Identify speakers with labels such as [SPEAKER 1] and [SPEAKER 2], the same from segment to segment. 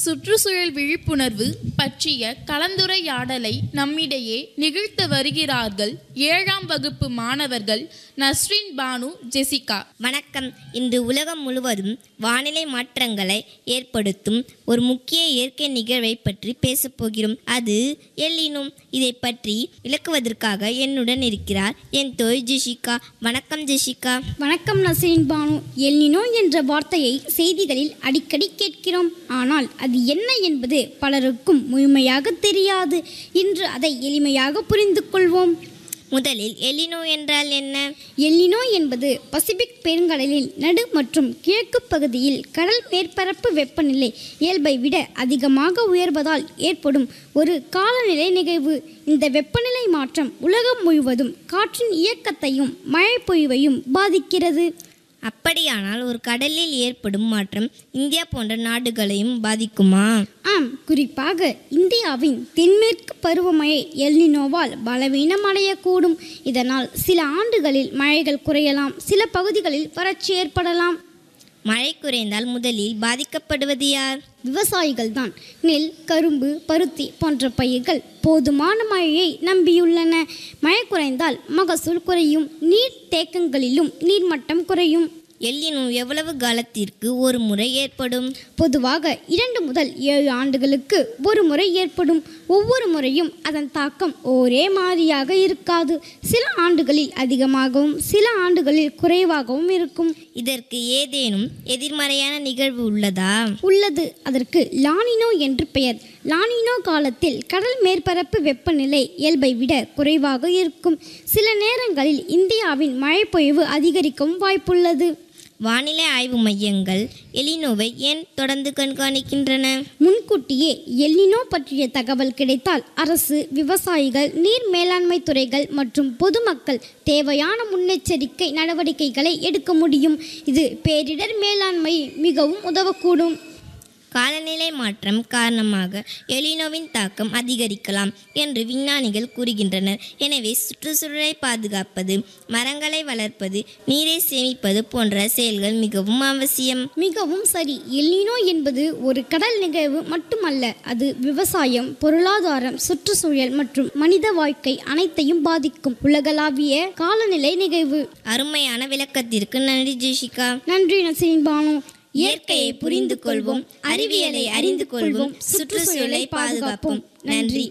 [SPEAKER 1] சுற்றுச்சூழல் விழிப்புணர்வு பற்றிய கலந்துரையாடலை நம்மிடையே நிகழ்த்த வருகிறார்கள் ஏழாம் வகுப்பு மாணவர்கள் நஸ்ரின் பானு ஜெசிகா
[SPEAKER 2] வணக்கம் இன்று உலகம் முழுவதும் வானிலை மாற்றங்களை ஏற்படுத்தும் ஒரு முக்கிய இயற்கை நிகழ்வை பற்றி பேசப் போகிறோம் அது எல்லினும் இதை பற்றி விளக்குவதற்காக என்னுடன் இருக்கிறார் என் தோய் ஜெசிகா வணக்கம் ஜெசிகா
[SPEAKER 3] வணக்கம் நசீன் பானு எல்னினோ என்ற வார்த்தையை செய்திகளில் அடிக்கடி கேட்கிறோம் ஆனால் அது என்ன என்பது பலருக்கும் முழுமையாக தெரியாது இன்று அதை எளிமையாக புரிந்து கொள்வோம்
[SPEAKER 2] முதலில் எலினோ என்றால் என்ன
[SPEAKER 3] எல்னினோ என்பது பசிபிக் பெருங்கடலில் நடு மற்றும் கிழக்கு பகுதியில் கடல் மேற்பரப்பு வெப்பநிலை இயல்பை விட அதிகமாக உயர்வதால் ஏற்படும் ஒரு காலநிலை நிகழ்வு இந்த வெப்பநிலை மாற்றம் உலகம் முழுவதும் காற்றின் இயக்கத்தையும் மழை பொழிவையும் பாதிக்கிறது
[SPEAKER 2] அப்படியானால் ஒரு கடலில் ஏற்படும் மாற்றம் இந்தியா போன்ற நாடுகளையும் பாதிக்குமா
[SPEAKER 3] ஆம் குறிப்பாக இந்தியாவின் தென்மேற்கு பருவமழை எல்னினோவால் பலவீனமடையக்கூடும் இதனால் சில ஆண்டுகளில் மழைகள் குறையலாம் சில பகுதிகளில் வறட்சி ஏற்படலாம்
[SPEAKER 2] மழை குறைந்தால் முதலில் பாதிக்கப்படுவது யார்
[SPEAKER 3] விவசாயிகள் தான் நெல் கரும்பு பருத்தி போன்ற பயிர்கள் போதுமான மழையை நம்பியுள்ளன மழை குறைந்தால் மகசூல் குறையும் நீர் தேக்கங்களிலும் நீர்மட்டம் குறையும்
[SPEAKER 2] எல்லினோ எவ்வளவு காலத்திற்கு ஒரு முறை ஏற்படும்
[SPEAKER 3] பொதுவாக இரண்டு முதல் ஏழு ஆண்டுகளுக்கு ஒரு முறை ஏற்படும் ஒவ்வொரு முறையும் அதன் தாக்கம் ஒரே மாதிரியாக இருக்காது சில ஆண்டுகளில் அதிகமாகவும் சில ஆண்டுகளில் குறைவாகவும் இருக்கும்
[SPEAKER 2] இதற்கு ஏதேனும் எதிர்மறையான நிகழ்வு உள்ளதா
[SPEAKER 3] உள்ளது அதற்கு லானினோ என்று பெயர் லானினோ காலத்தில் கடல் மேற்பரப்பு வெப்பநிலை இயல்பை விட குறைவாக இருக்கும் சில நேரங்களில் இந்தியாவின் மழைப்பொழிவு அதிகரிக்கவும் வாய்ப்புள்ளது
[SPEAKER 2] வானிலை ஆய்வு மையங்கள் எலினோவை ஏன் தொடர்ந்து கண்காணிக்கின்றன
[SPEAKER 3] முன்கூட்டியே எல்லினோ பற்றிய தகவல் கிடைத்தால் அரசு விவசாயிகள் நீர் மேலாண்மை துறைகள் மற்றும் பொதுமக்கள் தேவையான முன்னெச்சரிக்கை நடவடிக்கைகளை எடுக்க முடியும் இது பேரிடர் மேலாண்மை மிகவும் உதவக்கூடும்
[SPEAKER 2] காலநிலை மாற்றம் காரணமாக எலினோவின் தாக்கம் அதிகரிக்கலாம் என்று விஞ்ஞானிகள் கூறுகின்றனர் எனவே சுற்றுச்சூழலை பாதுகாப்பது மரங்களை வளர்ப்பது நீரை சேமிப்பது போன்ற செயல்கள் மிகவும் அவசியம்
[SPEAKER 3] மிகவும் சரி எல்லினோ என்பது ஒரு கடல் நிகழ்வு மட்டுமல்ல அது விவசாயம் பொருளாதாரம் சுற்றுச்சூழல் மற்றும் மனித வாழ்க்கை அனைத்தையும் பாதிக்கும் உலகளாவிய காலநிலை நிகழ்வு
[SPEAKER 2] அருமையான விளக்கத்திற்கு நன்றி ஜெஷிகா
[SPEAKER 3] நன்றி நசீன் பானு
[SPEAKER 2] இயற்கையை புரிந்து கொள்வோம் அறிவியலை அறிந்து கொள்வோம் சுற்றுச்சூழலை பாதுகாப்போம் நன்றி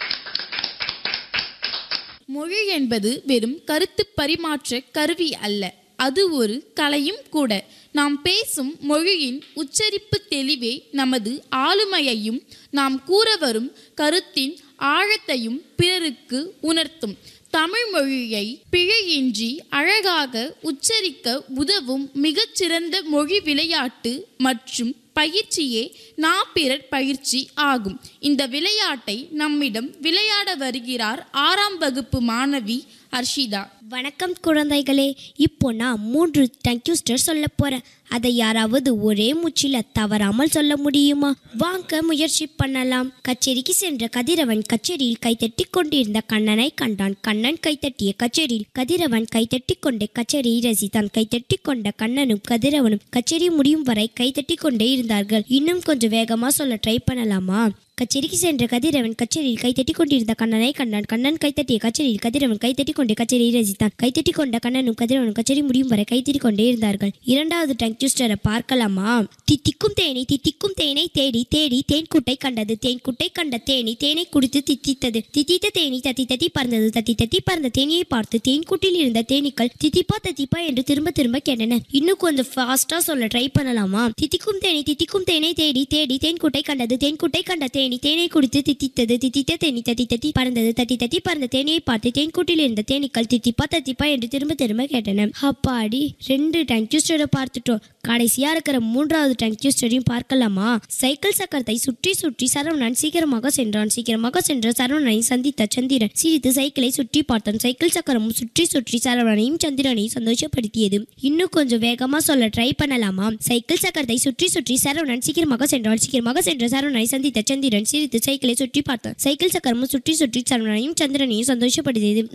[SPEAKER 1] மொழி என்பது வெறும் கருத்து பரிமாற்ற கருவி அல்ல அது ஒரு கலையும் கூட நாம் பேசும் மொழியின் உச்சரிப்பு தெளிவே நமது ஆளுமையையும் நாம் கூற வரும் கருத்தின் ஆழத்தையும் பிறருக்கு உணர்த்தும் தமிழ் மொழியை பிழையின்றி அழகாக உச்சரிக்க உதவும் மிகச்சிறந்த மொழி விளையாட்டு மற்றும் பயிற்சியே நாப்பிரர் பயிற்சி ஆகும் இந்த விளையாட்டை நம்மிடம் விளையாட வருகிறார் ஆறாம் வகுப்பு மாணவி ஹர்ஷிதா
[SPEAKER 4] வணக்கம் குழந்தைகளே இப்போ நான் மூன்று டங்க்யூஸ்டர் சொல்ல போறேன் அதை யாராவது ஒரே மூச்சில தவறாமல் சொல்ல முடியுமா வாங்க முயற்சி பண்ணலாம் கச்சேரிக்கு சென்ற கதிரவன் கச்சேரியில் கைத்தட்டி கொண்டிருந்த கண்ணனை கண்டான் கண்ணன் கைத்தட்டிய கச்சேரியில் கதிரவன் கைத்தட்டி கொண்டே கச்சேரியை ரசித்தான் கைத்தட்டி கொண்ட கண்ணனும் கதிரவனும் கச்சேரி முடியும் வரை கைத்தட்டி கொண்டே இருந்தார்கள் இன்னும் கொஞ்சம் வேகமா சொல்ல ட்ரை பண்ணலாமா கச்சேரிக்கு சென்ற கதிரவன் கச்சேரியில் கைத்தட்டி கொண்டிருந்த கண்ணனை கண்டான் கண்ணன் கைத்தட்டிய கச்சேரியில் கதிரவன் கைத்தட்டி கொண்டே கச்சேரியை ரசித்தான் கைத்தட்டி கொண்ட கண்ணனும் கதிரவனும் கச்சேரி முடியும் வரை கைத்தட்டி கொண்டே இருந்தார்கள் இரண்டாவது டங்க்யூஸ்டரை பார்க்கலாமா தித்திக்கும் தேனி தித்திக்கும் தேனை தேடி தேடி தேன் கூட்டை கண்டது தேன் கூட்டை கண்ட தேனி தேனை குடித்து தித்தித்தது தித்தித்த தேனி தத்தி தத்தி பறந்தது தத்தி தத்தி பறந்த தேனியை பார்த்து தேன் கூட்டில் இருந்த தேனீக்கள் தித்திப்பா தத்திப்பா என்று திரும்ப திரும்ப கேட்டன இன்னும் கொஞ்சம் ஃபாஸ்டா சொல்ல ட்ரை பண்ணலாமா தித்திக்கும் தேனி தித்திக்கும் தேனை தேடி தேடி தேன் கூட்டை கண்டது தேன் கூட்டை கண்ட தேனி தேனை குடித்து தித்தித்தது தித்தித்த தேனி தத்தி தத்தி பறந்தது தத்தி தத்தி பறந்த தேனியை பார்த்து தேன் கூட்டில் இருந்த தேனீக்கள் தித்திப்பா தத்திப்பா என்று திரும்ப திரும்ப கேட்டன அப்பாடி ரெண்டு டங்க்யூஸ்டரை பார்த்துட்டோம் கடைசியா இருக்கிற மூன்றாவது டங்க்யூஸ்டரையும் பார்க்கலாமா சைக்கிள் சக்கரத்தை சுற்றி சுற்றி சரவணன் சீக்கிரமாக சென்றான் சீக்கிரமாக சென்ற சரவணனை சந்தித்த சந்திரன் சிரித்து சைக்கிளை சுற்றி பார்த்தான் சைக்கிள் சக்கரமும் சுற்றி சுற்றி சரவணனையும் சந்திரனையும் சந்தோஷப்படுத்தியது இன்னும் கொஞ்சம் வேகமா சொல்ல ட்ரை பண்ணலாமா சைக்கிள் சக்கரத்தை சுற்றி சுற்றி சரவணன் சீக்கிரமாக சென்றான் சீக்கிரமாக சென்ற சரவணனை சந்தித்த சந்திரன் சிரித்து சைக்கிளை சுற்றி பார்த்தான் சைக்கிள் சக்கரமும் சுற்றி சுற்றி சரவணனையும் சந்திரனையும் சந்தோஷப்படுத்தியது